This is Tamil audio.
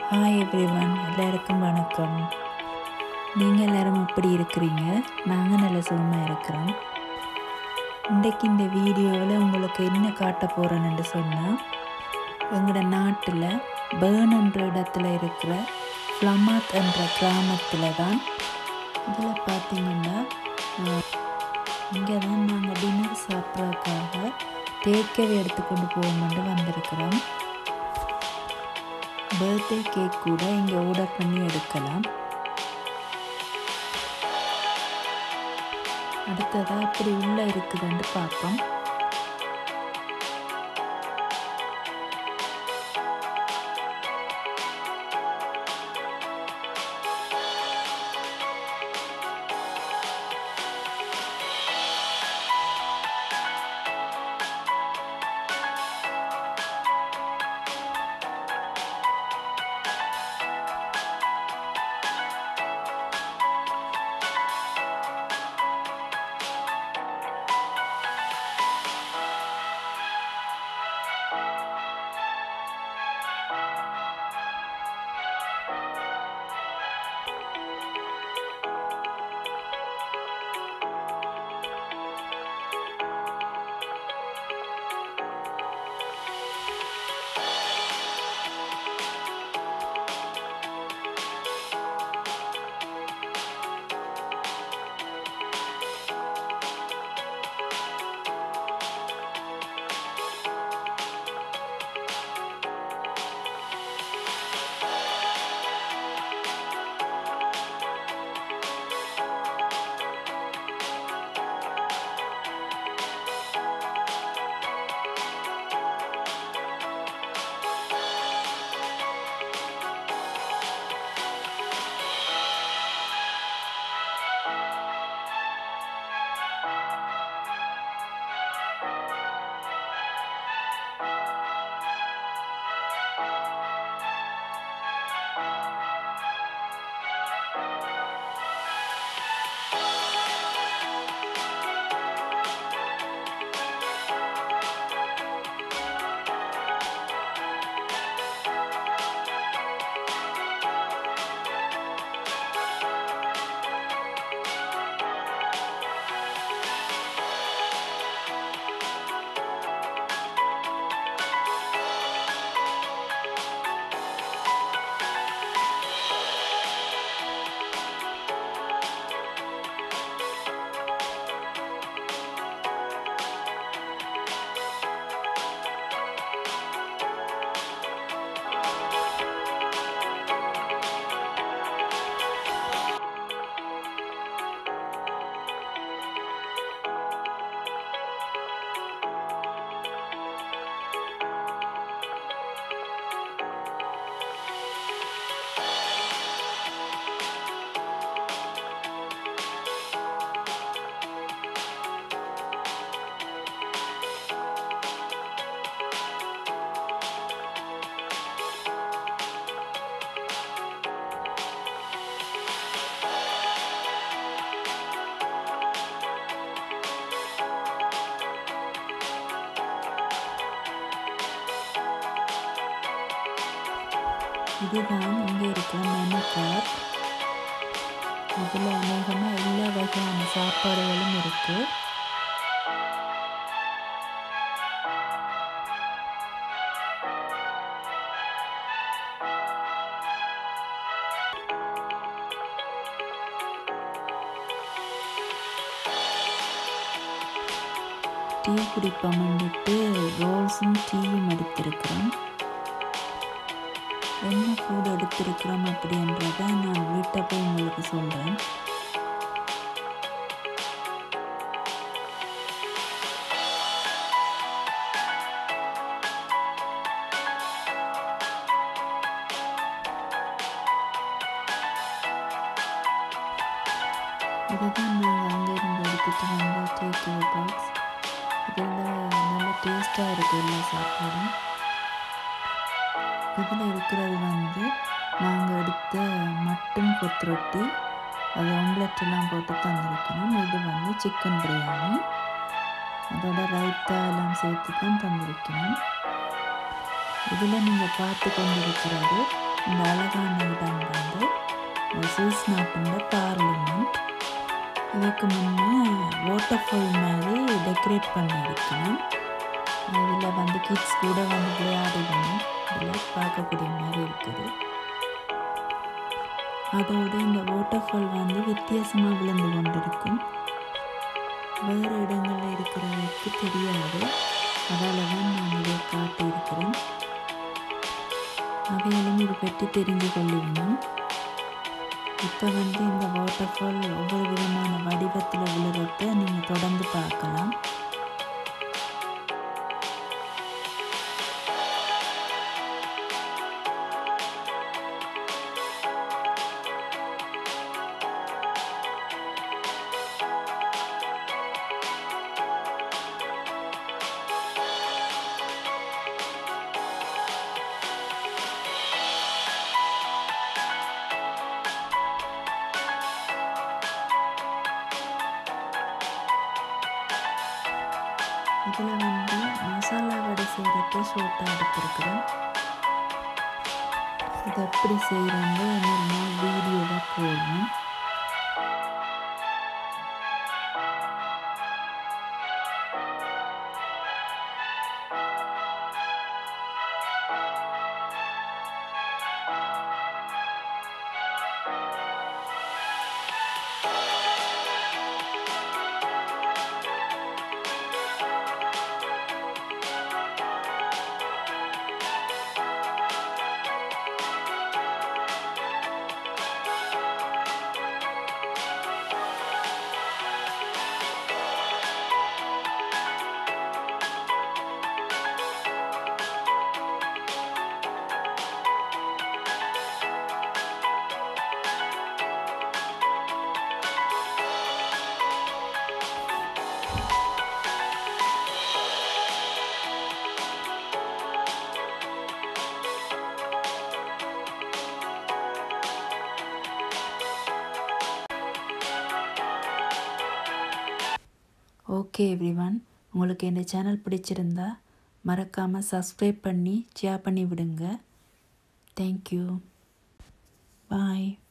ஹாய் எவ்ரிவன் எல்லாருக்கும் வணக்கம் நீங்கள் எல்லாரும் எப்படி இருக்கிறீங்க நாங்கள் நல்ல சுகமாக இருக்கிறோம் இன்றைக்கு இந்த வீடியோவில் உங்களுக்கு என்ன காட்ட போகிறேன்னு சொன்னால் எங்களோட நாட்டில் பேர்ன் என்ற இடத்துல இருக்கிற ஃப்ளமாத் என்ற கிராமத்தில் தான் இதில் பார்த்தீங்கன்னா இங்கே தான் நாங்கள் டின்னர் சாப்பிட்றதுக்காக டேக்கவே எடுத்துக்கொண்டு போகணும்னு வந்திருக்கிறோம் பர்த்டே கேக் கூட இங்கே ஆர்டர் பண்ணி எடுக்கலாம் அடுத்ததாக அப்படி உள்ளே இருக்குதுன்னு பார்ப்போம் இதுதான் இங்கே இருக்கிற மெனு கார்ட் இதில் அநேகமாக எல்லா வகையான சாப்பாடுகளும் இருக்குது டீ குடிப்போம் வந்துட்டு ரோல்ஸும் டீயும் எடுத்திருக்கிறோம் என்ன ஃபுட் எடுத்திருக்கிறோம் அப்படின்றத நான் வீட்டை போய் உங்களுக்கு சொல்கிறேன் இதுதான் நாங்கள் அங்கேருந்து எடுத்துகிட்டு வந்த டேக் பாக்ஸ் இதில் நல்ல டேஸ்ட்டாக இருக்குது எல்லா சாப்பாடும் இதில் இருக்கிறது வந்து நாங்கள் எடுத்த மட்டன் கொத்துரொட்டி அது ஆம்லெட் எல்லாம் போட்டு தந்திருக்கணும் இது வந்து சிக்கன் பிரியாணி அதோட ரைத்தா எல்லாம் சேர்த்து தான் தந்திருக்கணும் இதில் நீங்கள் பார்த்து கொண்டிருக்கிறது இந்த அழகான இடம் வந்து சுவிஸ் நாட்டோட பார்லிமெண்ட் இதுக்கு முன்னே வாட்டர்ஃபால் மாதிரி டெக்கரேட் பண்ணியிருக்கணும் இதில் வந்து கிட்ஸ் கூட வந்து விளையாடணும் இதில் பார்க்கக்கூடிய மாதிரி இருக்குது அதோடு இந்த வாட்டர்ஃபால் வந்து வித்தியாசமாக விழுந்து கொண்டிருக்கும் வேறு இடங்களில் இருக்கிறவங்களுக்கு தெரியாது அதால் தான் நான் இதை காட்டியிருக்கிறேன் அவையிலும் இது பற்றி தெரிந்து கொள்ளுவேன் இப்போ வந்து இந்த வாட்டர்ஃபால் ஒவ்வொரு விதமான வடிவத்தில் விழுறத நீங்கள் தொடர்ந்து பார்க்கலாம் இதில் வந்து மசாலா வடை செய்கிறத ஷோட்டாக எடுத்துருக்குறேன் இது எப்படி செய்கிறோங்க இன்னொரு நாள் வீடியோவாக போடணும் ஓகே எவ்ரிவன் உங்களுக்கு இந்த சேனல் பிடிச்சிருந்தா மறக்காமல் சப்ஸ்கிரைப் பண்ணி ஷேர் பண்ணி விடுங்க தேங்க்யூ பாய்